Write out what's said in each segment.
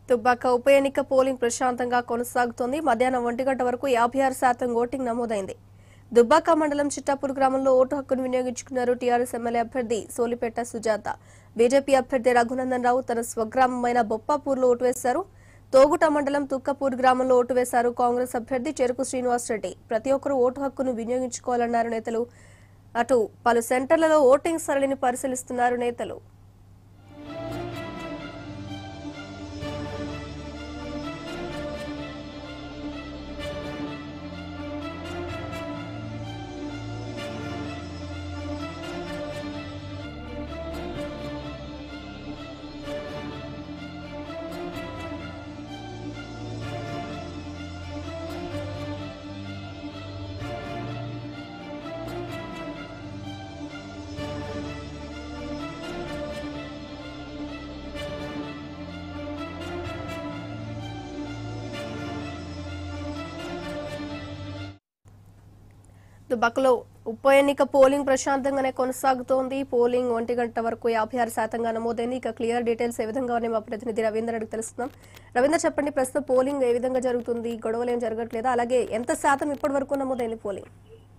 దుబ్బాక ఉప ఎన్నిక పోలింగ్ ప్రశాంతంగా కొనసాగుతోంది మధ్యాహ్నం ఒంటి గంట వరకు యాభై ఆరు శాతం ఓటింగ్ నమోదైంది దుబ్బాక మండలం చిట్టాపూర్ గ్రామంలో ఓటు హక్కును వినియోగించుకున్నారు టీఆర్ఎస్ ఎమ్మెల్యే అభ్యర్థి సోలిపేట సుజాత బీజేపీ అభ్యర్థి రఘునందన్ రావు తన స్వగ్రామమైన బొప్పాపూర్లో ఓటు వేశారు తోగుట మండలం తుక్కపూర్ గ్రామంలో ఓటు వేశారు కాంగ్రెస్ అభ్యర్థి చెరుకు శ్రీనివాసరెడ్డి ప్రతి ఒక్కరూ ఓటు హక్కును వినియోగించుకోవాలన్నారు నేతలు అటు పలు సెంటర్లలో ఓటింగ్ సరళిని పరిశీలిస్తున్నారు నేతలు దుబ్బాకలో ఉప ఎన్నిక పోలింగ్ ప్రశాంతంగానే కొనసాగుతోంది పోలింగ్ ఒంటి గంట వరకు యాభై ఆరు శాతంగా నమోదైంది ఇక క్లియర్ డీటెయిల్స్ ఏ విధంగా ఉన్నాయి మా ప్రతినిధి రవీందర్ అడిగి తెలుస్తున్నాం రవీందర్ చెప్పండి ప్రస్తుతం పోలింగ్ ఏ విధంగా జరుగుతుంది గొడవలు ఏం జరగట్లేదా అలాగే ఎంత శాతం ఇప్పటి వరకు నమోదైంది పోలింగ్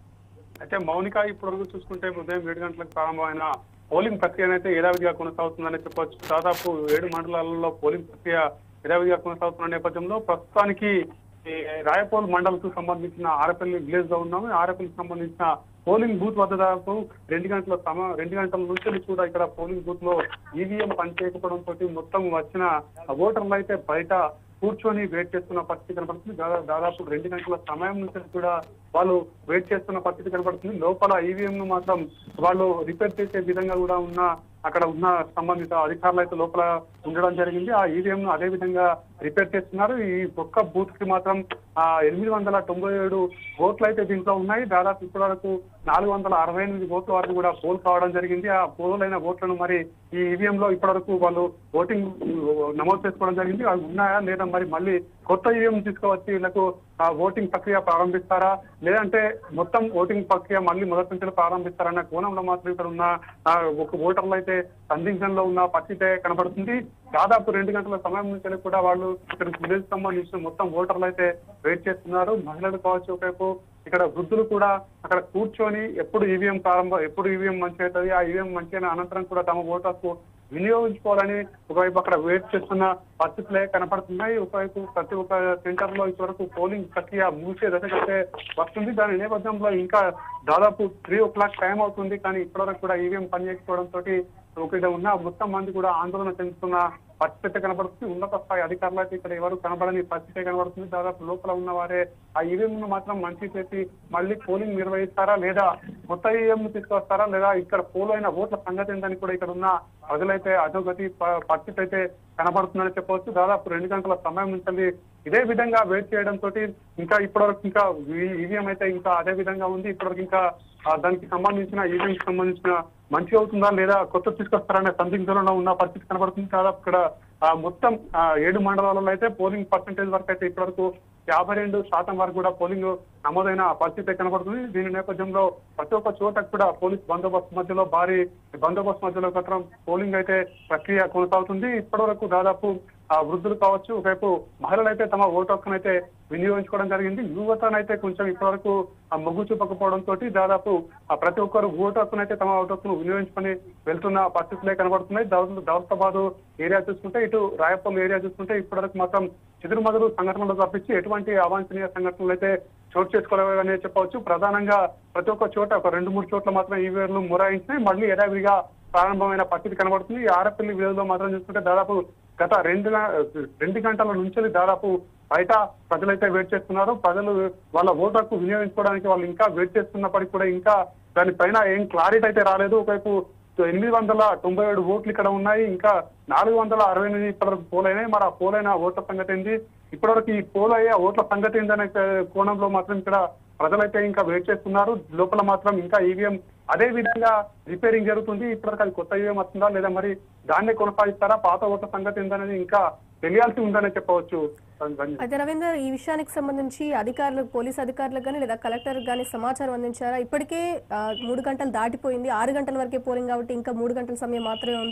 అయితే మౌనిక ఇప్పటివరకు చూసుకుంటే ఉదయం ఏడు గంటలకు ప్రారంభమైన పోలింగ్ ప్రక్రియ అయితే యథావిధిగా కొనసాగుతుందని చెప్పొచ్చు దాదాపు ఏడు మండలాలలో పోలింగ్ ప్రక్రియ యథావిధిగా కొనసాగుతున్న నేపథ్యంలో ప్రస్తుతానికి ఈ రాయపోల్ మండలకు సంబంధించిన ఆరపల్లి విలేజ్ లో ఉన్నాము ఈ ఆరపల్లికి సంబంధించిన పోలింగ్ బూత్ వద్ద దాదాపు రెండు గంటల సమ రెండు గంటల నుంచి కూడా ఇక్కడ పోలింగ్ బూత్ లో ఈవీఎం పనిచేయకపోవడం తోటి మొత్తం వచ్చిన ఓటర్లు అయితే బయట కూర్చొని వెయిట్ చేస్తున్న పరిస్థితి కనపడుతుంది దాదా- దాదాపు రెండు గంటల సమయం నుంచి కూడా వాళ్ళు వెయిట్ చేస్తున్న పరిస్థితి కనపడుతుంది లోపల ఈవీఎం ను మాత్రం వాళ్ళు రిపేర్ చేసే విధంగా కూడా ఉన్న అక్కడ ఉన్న సంబంధిత అధికారులు అయితే లోపల ఉండడం జరిగింది ఆ ఈవీఎం ను అదే విధంగా రిపేర్ చేస్తున్నారు ఈ ఒక్క బూత్ కి మాత్రం ఆ ఎనిమిది వందల తొంభై ఏడు ఓట్లు అయితే దీంట్లో ఉన్నాయి దాదాపు ఇప్పటి వరకు నాలుగు వందల అరవై ఎనిమిది ఓట్ల వరకు కూడా పోల్ కావడం జరిగింది ఆ పోల్ అయిన ఓట్లను మరి ఈ ఈవీఎం లో ఇప్పటి వరకు వాళ్ళు ఓటింగ్ నమోదు చేసుకోవడం జరిగింది అవి ఉన్నాయా లేదా మరి మళ్ళీ కొత్త ఈవీఎం తీసుకువచ్చి వీళ్ళకు ఆ ఓటింగ్ ప్రక్రియ ప్రారంభిస్తారా లేదంటే మొత్తం ఓటింగ్ ప్రక్రియ మళ్ళీ మొదటి నుంచి ప్రారంభిస్తారన్న కోణంలో మాత్రం ఇక్కడ ఉన్న ఆ, ఒక ఓటర్లు అయితే సందిగ్ధంలో ఉన్న పరిస్థితి కనబడుతుంది దాదాపు రెండు గంటల సమయం నుంచి కూడా వాళ్ళు ఇక్కడ విలేజ్ సంబంధించిన మొత్తం ఓటర్లు అయితే వెయిట్ చేస్తున్నారు మహిళలు కావచ్చు ఒకవైపు ఇక్కడ వృద్ధులు కూడా అక్కడ కూర్చొని ఎప్పుడు ఈవీఎం ప్రారంభం ఎప్పుడు ఈవీఎం మంచి అవుతుంది ఆ ఈవీఎం మంచి అయిన అనంతరం కూడా తమ ఓటర్కు వినియోగించుకోవాలని ఒకవైపు అక్కడ వెయిట్ చేస్తున్న పరిస్థితులే కనపడుతున్నాయి ఒకవైపు ప్రతి ఒక్క సెంటర్ లో ఇప్పటివరకు పోలింగ్ ప్రక్రియ ముగిసే దశకైతే వస్తుంది దాని నేపథ్యంలో ఇంకా దాదాపు త్రీ ఓ క్లాక్ టైం అవుతుంది కానీ ఇప్పటివరకు కూడా ఈవీఎం పనిచేయకపోవడం తోటి ఇక్కడ ఉన్న మొత్తం మంది కూడా ఆందోళన చెందుతున్న పరిస్థితి అయితే కనబడుతుంది ఉన్నత స్థాయి అధికారులు అయితే ఇక్కడ ఎవరు కనబడని పరిస్థితి కనబడుతుంది దాదాపు లోపల ఉన్న వారే ఆ ఈవీఎం ను మాత్రం మంచి చేసి మళ్ళీ పోలింగ్ నిర్వహిస్తారా లేదా కొత్త ఈవీఎం ను తీసుకొస్తారా లేదా ఇక్కడ పోల్ అయిన ఓట్ల సంగతి ఏంటని కూడా ఇక్కడ ఉన్న ప్రజలైతే అధోగతి ప- పరిస్థితి అయితే కనబడుతుందని చెప్పవచ్చు దాదాపు రెండు గంటల సమయం నుంచి ఇదే విధంగా వెయిట్ చేయడం తోటి ఇంకా ఇప్పటివరకు ఇంకా ఈవీఎం అయితే ఇంకా అదే విధంగా ఉంది ఇప్పటివరకు ఇంకా ఆ, దానికి సంబంధించిన ఈవీఎం కి సంబంధించిన మంచి అవుతుందా లేదా కొత్త తీసుకొస్తారనే సందిగ్ధంలో ఉన్న పరిస్థితి కనబడుతుంది దాదాపు ఇక్కడ ఆ, మొత్తం ఆ, ఏడు మండలాలలో అయితే పోలింగ్ పర్సంటేజ్ వరకు అయితే ఇప్పటివరకు యాభై రెండు శాతం వరకు కూడా పోలింగ్ నమోదైన పరిస్థితి కనబడుతుంది దీని నేపథ్యంలో ప్రతి ఒక్క చోట కూడా పోలీస్ బందోబస్తు మధ్యలో భారీ బందోబస్తు మధ్యలో మాత్రం పోలింగ్ అయితే ప్రక్రియ కొనసాగుతుంది ఇప్పటివరకు దాదాపు ఆ వృద్ధులు కావచ్చు ఒకవైపు మహిళలు అయితే తమ ఓటు హక్కును అయితే వినియోగించుకోవడం జరిగింది యువతనైతే కొంచెం ఇప్పటివరకు ఆ మొగ్గు చూపకపోవడం తోటి దాదాపు ఆ ప్రతి ఒక్కరు ఓటు హక్కును అయితే తమ ఓటు హక్కును వినియోగించుకొని వెళ్తున్న పరిస్థితులే కనబడుతున్నాయి దౌ- దౌలతాబాద్ ఏరియా చూసుకుంటే ఇటు రాయపల్లి ఏరియా చూసుకుంటే ఇప్పటివరకు మాత్రం చెదురుమదురు సంఘటనలు తప్పించి ఎటువంటి అవాంఛనీయ సంఘటనలు అయితే చోటు చేసుకోలేవనే చెప్పవచ్చు ప్రధానంగా ప్రతి ఒక్క చోట ఒక రెండు మూడు చోట్ల మాత్రం ఈ వేర్లు మొరాయించినాయి మళ్ళీ యథావిధిగా ప్రారంభమైన పరిస్థితి కనబడుతుంది ఈ ఆరపల్లి విలేజ్ లో మాత్రం చూసుకుంటే దాదాపు గత రెండు గ- రెండు గంటల నుంచి దాదాపు బయట ప్రజలైతే వెయిట్ చేస్తున్నారు ప్రజలు వాళ్ళ ఓటు హక్కు వినియోగించుకోవడానికి వాళ్ళు ఇంకా వెయిట్ చేస్తున్నప్పటికీ కూడా ఇంకా దానిపైన ఏం క్లారిటీ అయితే రాలేదు ఒకవైపు ఎనిమిది వందల తొంభై ఏడు ఓట్లు ఇక్కడ ఉన్నాయి ఇంకా నాలుగు వందల అరవై ఎనిమిది ఇప్పటివరకు పోలైనాయి మరి ఆ పోలైన ఓట్ల సంగతి ఏంటి ఇప్పటివరకు ఈ పోల్ అయ్యే ఓట్ల సంగతి ఏంటనే కోణంలో మాత్రం ఇక్కడ ప్రజలైతే ఇంకా వెయిట్ చేస్తున్నారు లోపల మాత్రం ఇంకా ఈవీఎం అదే విధంగా రిపేరింగ్ జరుగుతుంది ఇప్పటివరకు అది కొత్త ఈవీఎం వస్తుందా లేదా మరి దాన్నే కొనసాగిస్తారా పాత ఓట్ల సంగతి ఏంటనేది ఇంకా తెలియాల్సి ఉందనే చెప్పవచ్చు ధన్య- అయితే రవీందర్ ఈ విషయానికి సంబంధించి అధికారులకు పోలీస్ అధికారులకు కానీ లేదా కలెక్టర్ కానీ సమాచారం అందించారా ఇప్పటికే ఆ, మూడు గంటలు దాటిపోయింది ఆరు గంటల వరకే పోలింగ్ కాబట్టి ఇంకా మూడు గంటల సమయం మాత్రమే ఉంది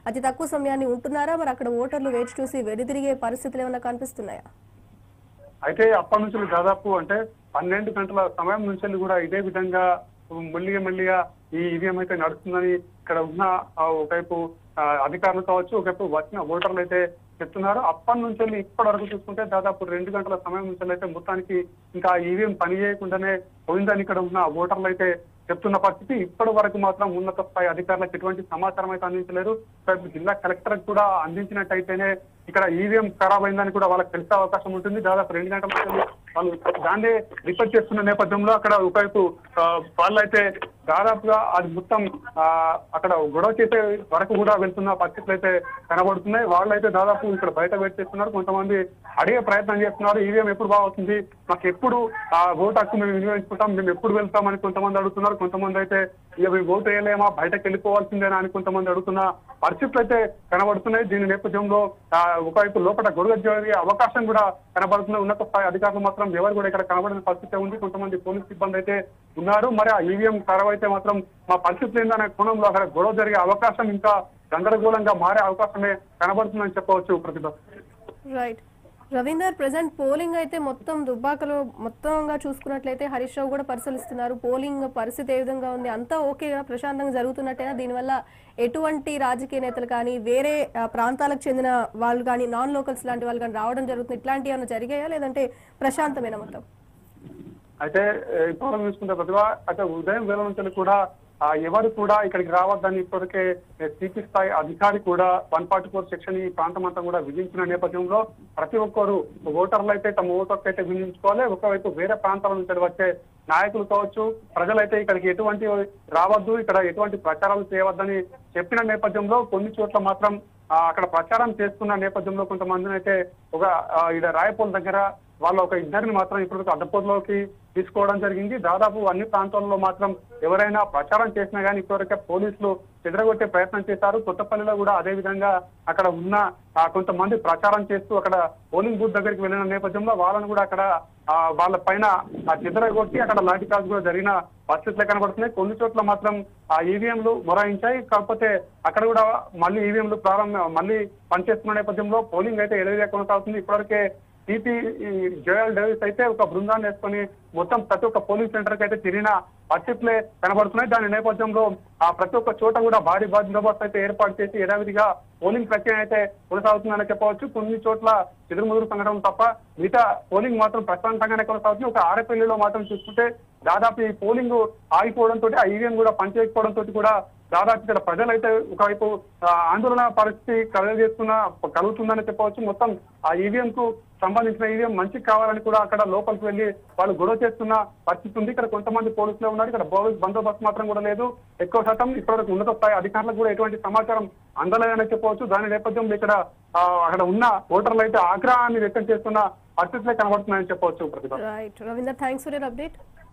అతి తక్కువ సమయాన్ని ఉంటున్నారా మరి అక్కడ ఓటర్లు వేచి చూసి వెనుదిరిగే పరిస్థితులు ఏమైనా కనిపిస్తున్నాయా అయితే అప్పటి నుంచి దాదాపు అంటే పన్నెండు గంటల సమయం నుంచి కూడా ఇదే విధంగా మెల్లిగా మెల్లిగా ఈ ఈవీఎం అయితే నడుస్తుందని ఇక్కడ ఉన్న ఆ, ఒకవైపు ఆ, అధికారులు కావచ్చు ఒకవైపు వచ్చిన ఓటర్లు అయితే చెప్తున్నారు అప్పటి నుంచి వెళ్ళి ఇప్పటి వరకు చూసుకుంటే దాదాపు రెండు గంటల సమయం నుంచి అయితే మొత్తానికి ఇంకా ఈవీఎం పని చేయకుండానే పోయిందని ఇక్కడ ఉన్న ఓటర్లు అయితే చెప్తున్న పరిస్థితి ఇప్పటి వరకు మాత్రం ఉన్నత స్థాయి అధికారులకు ఎటువంటి సమాచారం అయితే అందించలేరు రేపు జిల్లా కలెక్టర్ కూడా అందించినట్టయితేనే ఇక్కడ ఈవీఎం ఖరాబ్ అయిందని కూడా వాళ్ళకి తెలిసే అవకాశం ఉంటుంది దాదాపు రెండు గంటల నుంచి వాళ్ళు దాన్నే రిపేర్ చేస్తున్న నేపథ్యంలో అక్కడ ఒకవైపు ఆ, వాళ్ళైతే దాదాపుగా అది మొత్తం ఆ, అక్కడ గొడవ చేసే వరకు కూడా వెళ్తున్న పరిస్థితులు అయితే కనబడుతున్నాయి వాళ్ళైతే దాదాపు ఇక్కడ బయట వెయిట్ చేస్తున్నారు కొంతమంది అడిగే ప్రయత్నం చేస్తున్నారు ఈవీఎం ఎప్పుడు బాగుంటుంది మాకు ఎప్పుడు ఆ ఓటు హక్కు మేము వినియోగించుకుంటాం మేము ఎప్పుడు వెళ్తామని కొంతమంది అడుగుతున్నారు కొంతమంది అయితే ఇక మేము ఓటు వేయలేమా బయటకు వెళ్ళిపోవాల్సిందేనా అని కొంతమంది అడుగుతున్న పరిస్థితులు అయితే కనబడుతున్నాయి దీని నేపథ్యంలో ఆ, ఒకవైపు లోపల గొడవ జరిగే అవకాశం కూడా కనబడుతున్నాయి ఉన్నత స్థాయి అధికారులు మాత్రం ఎవరు కూడా ఇక్కడ కనబడిన పరిస్థితి ఉంది కొంతమంది పోలీస్ సిబ్బంది అయితే ఉన్నారు మరి ఆ ఈవీఎం ఖరాబ్ అయితే మాత్రం మా పరిస్థితులు ఏందనే కోణంలో అక్కడ గొడవ జరిగే అవకాశం ఇంకా గందరగోళంగా మారే అవకాశమే కనబడుతుందని చెప్పవచ్చు Prathibha right Ravinder present polling అయితే మొత్తం దుబ్బాకలో మొత్తంగా చూసుకున్నట్లయితే హరీష్ రావు కూడా పరిశీలిస్తున్నారు పోలింగ్ పరిస్థితి ఏ విధంగా ఉంది అంతా ఓకేగా ప్రశాంతంగా జరుగుతున్నట్టేనా దీనివల్ల ఎటువంటి రాజకీయ నేతలు కానీ వేరే ఆ, ప్రాంతాలకు చెందిన వాళ్ళు కానీ నాన్ లోకల్స్ లాంటి వాళ్ళు కానీ రావడం జరుగుతుంది ఇట్లాంటివి ఏమైనా జరిగాయా లేదంటే ప్రశాంతమేనా మొత్తం అయితే ఏ, ఇప్పుడు చూసుకుంటే ప్రతిభ అయితే ఉదయం వేల నుంచి కూడా ఆ, ఎవరు కూడా ఇక్కడికి రావద్దని ఇప్పటికే సిపి స్థాయి అధికారి కూడా వన్ ఫార్టీ ఫోర్ సెక్షన్ ఈ ప్రాంతం అంతా కూడా విధించిన నేపథ్యంలో ప్రతి ఒక్కరు ఓటర్లు అయితే తమ ఓటు హక్కు అయితే వినియోగించుకోవాలి ఒకవైపు వేరే ప్రాంతాల నుంచి వచ్చే నాయకులు కావచ్చు ప్రజలైతే ఇక్కడికి ఎటువంటి రావద్దు ఇక్కడ ఎటువంటి ప్రచారాలు చేయవద్దని చెప్పిన నేపథ్యంలో కొన్ని చోట్ల మాత్రం ఆ, అక్కడ ప్రచారం చేస్తున్న నేపథ్యంలో కొంతమందిని అయితే ఒక ఆ, ఈడ రాయపూల్ దగ్గర వాళ్ళ ఒక ఇద్దరిని మాత్రం ఇప్పుడు అడ్డపోట్లోకి తీసుకోవడం జరిగింది దాదాపు అన్ని ప్రాంతాల్లో మాత్రం ఎవరైనా ప్రచారం చేసినా కానీ ఇప్పటివరకే పోలీసులు చెదరగొట్టే ప్రయత్నం చేశారు కొత్తపల్లిలో కూడా అదే విధంగా అక్కడ ఉన్న ఆ, కొంతమంది ప్రచారం చేస్తూ అక్కడ పోలింగ్ బూత్ దగ్గరికి వెళ్ళిన నేపథ్యంలో వాళ్ళని కూడా అక్కడ ఆ, వాళ్ళ పైన ఆ చెదరగొట్టి అక్కడ లాఠీ చార్జ్ కూడా జరిగిన పరిస్థితులు కనబడుతున్నాయి కొన్ని చోట్ల మాత్రం ఆ ఈవీఎంలు మొరాయించాయి కాకపోతే అక్కడ కూడా మళ్ళీ ఈవీఎంలు ప్రారంభం మళ్ళీ పనిచేస్తున్న నేపథ్యంలో పోలింగ్ అయితే ఎదురుగా కొనసాగుతుంది ఇప్పటివరకే సిపి జోయల్ డేవిస్ అయితే ఒక బృందాన్ని వేసుకొని మొత్తం ప్రతి ఒక్క పోలింగ్ సెంటర్ కి అయితే తిరిగిన పరిస్థితులే కనబడుతున్నాయి దాని నేపథ్యంలో ఆ ప్రతి ఒక్క చోట కూడా భారీ బందోబస్తు అయితే ఏర్పాటు చేసి యథావిధిగా పోలింగ్ ప్రక్రియ అయితే కొనసాగుతుందని చెప్పవచ్చు కొన్ని చోట్ల చెదురుముదురు సంఘటన తప్ప మిగతా పోలింగ్ మాత్రం ప్రశాంతంగానే కొనసాగుతుంది ఒక ఆరేపల్లిలో మాత్రం చూసుకుంటే దాదాపు ఈ పోలింగ్ ఆగిపోవడంతో ఆ ఈవీఎం కూడా పనిచేయకపోవడంతో కూడా దాదాపు ఇక్కడ ప్రజలైతే ఒకవైపు ఆ, ఆందోళన పరిస్థితి కలుగజేస్తున్న కలుగుతుందని చెప్పవచ్చు మొత్తం ఆ ఈవీఎం కు సంబంధించిన ఈవీఎం మంచి కావాలని కూడా అక్కడ లోపలికి వెళ్లి వాళ్ళు గొడవ చేస్తున్న పరిస్థితి ఉంది ఇక్కడ కొంతమంది పోలీసులు ఉన్నారు ఇక్కడ పోలీస్ బందోబస్తు మాత్రం కూడా లేదు ఎక్కువ శాతం ఇప్పటివరకు ఉన్నత స్థాయి అధికారులకు కూడా ఎటువంటి సమాచారం అందలేదని చెప్పవచ్చు దాని నేపథ్యంలో ఇక్కడ ఆ, అక్కడ ఉన్న ఓటర్లు అయితే ఆగ్రహాన్ని వ్యక్తం చేస్తున్న పరిస్థితులే కనబడుతున్నాయని చెప్పవచ్చు Prathibha right Ravinder thanks for your update